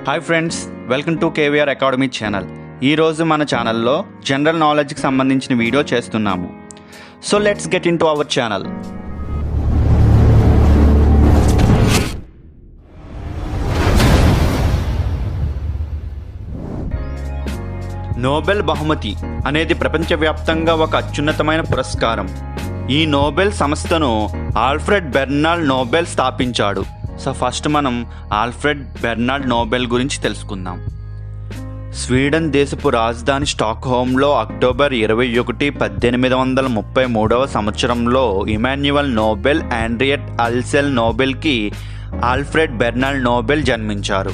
hi friends welcome to KVR academy channel ఈరోజు మన ఛానల్లో జనరల్ నాలెడ్జ్కి సంబంధించిన వీడియో చేస్తున్నాము so let's get in to our channel Nobel బహుమతి అనేది ప్రపంచవ్యాప్తంగా ఒక అత్యున్నతమైన పురస్కారం ఈ నోబెల్ సంస్థను ఆల్ఫ్రెడ్ బెర్నాల్డ్ నోబెల్ స్థాపించాడు సో ఫస్ట్ మనం ఆల్ఫ్రెడ్ బెర్నాల్డ్ నోబెల్ గురించి తెలుసుకుందాం స్వీడన్ దేశపు రాజధాని స్టాక్హోమ్లో అక్టోబర్ ఇరవై ఒకటి పద్దెనిమిది వందల ముప్పై మూడవ సంవత్సరంలో ఇమాన్యువల్ నోబెల్ ఆండ్రియట్ అల్సెల్ నోబెల్కి ఆల్ఫ్రెడ్ బెర్నాల్డ్ నోబెల్ జన్మించారు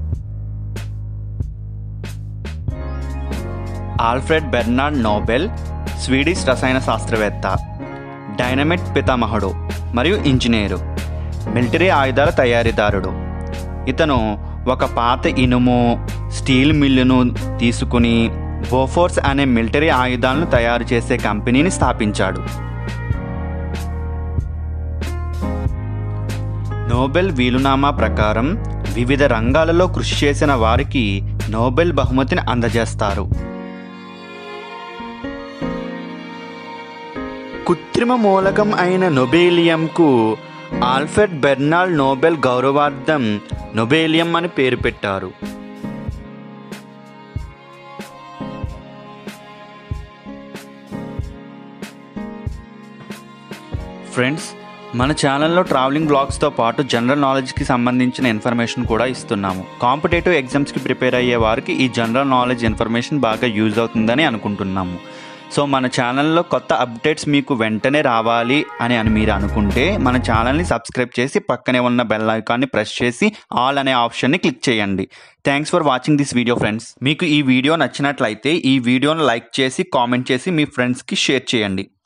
ఆల్ఫ్రెడ్ బెర్నార్డ్ నోబెల్ స్వీడిష్ రసాయన శాస్త్రవేత్త డైనమిట్ పితామహుడు మరియు ఇంజనీరు మిలిటరీ ఆయుధాల తయారీదారుడు ఇతను ఒక పాత ఇనుము స్టీల్ మిల్లును తీసుకుని బోఫోర్స్ అనే మిలిటరీ ఆయుధాలను తయారు చేసే కంపెనీని స్థాపించాడు నోబెల్ వీలునామా ప్రకారం వివిధ రంగాలలో కృషి చేసిన వారికి నోబెల్ బహుమతిని అందజేస్తారు కృత్రిమ మూలకం అయిన నొబేలియంకు ఆల్ఫ్రెడ్ బెర్నాల్డ్ నోబెల్ గౌరవార్థం నొబేలియం అని పేరు పెట్టారు ఫ్రెండ్స్ మన ఛానల్లో ట్రావెలింగ్ బ్లాగ్స్తో పాటు జనరల్ నాలెడ్జ్కి సంబంధించిన ఇన్ఫర్మేషన్ కూడా ఇస్తున్నాము కాంపిటేటివ్ ఎగ్జామ్స్కి ప్రిపేర్ అయ్యే వారికి ఈ జనరల్ నాలెడ్జ్ ఇన్ఫర్మేషన్ బాగా యూజ్ అవుతుందని అనుకుంటున్నాము సో మన ఛానల్లో కొత్త అప్డేట్స్ మీకు వెంటనే రావాలి అని అని మీరు అనుకుంటే మన ఛానల్ని సబ్స్క్రైబ్ చేసి పక్కనే ఉన్న బెల్ ఐకాన్ని ప్రెస్ చేసి ఆల్ అనే ఆప్షన్ని క్లిక్ చేయండి thanks for watching this video friends మీకు ఈ వీడియో నచ్చినట్లయితే ఈ వీడియోను లైక్ చేసి కామెంట్ చేసి మీ ఫ్రెండ్స్కి షేర్ చేయండి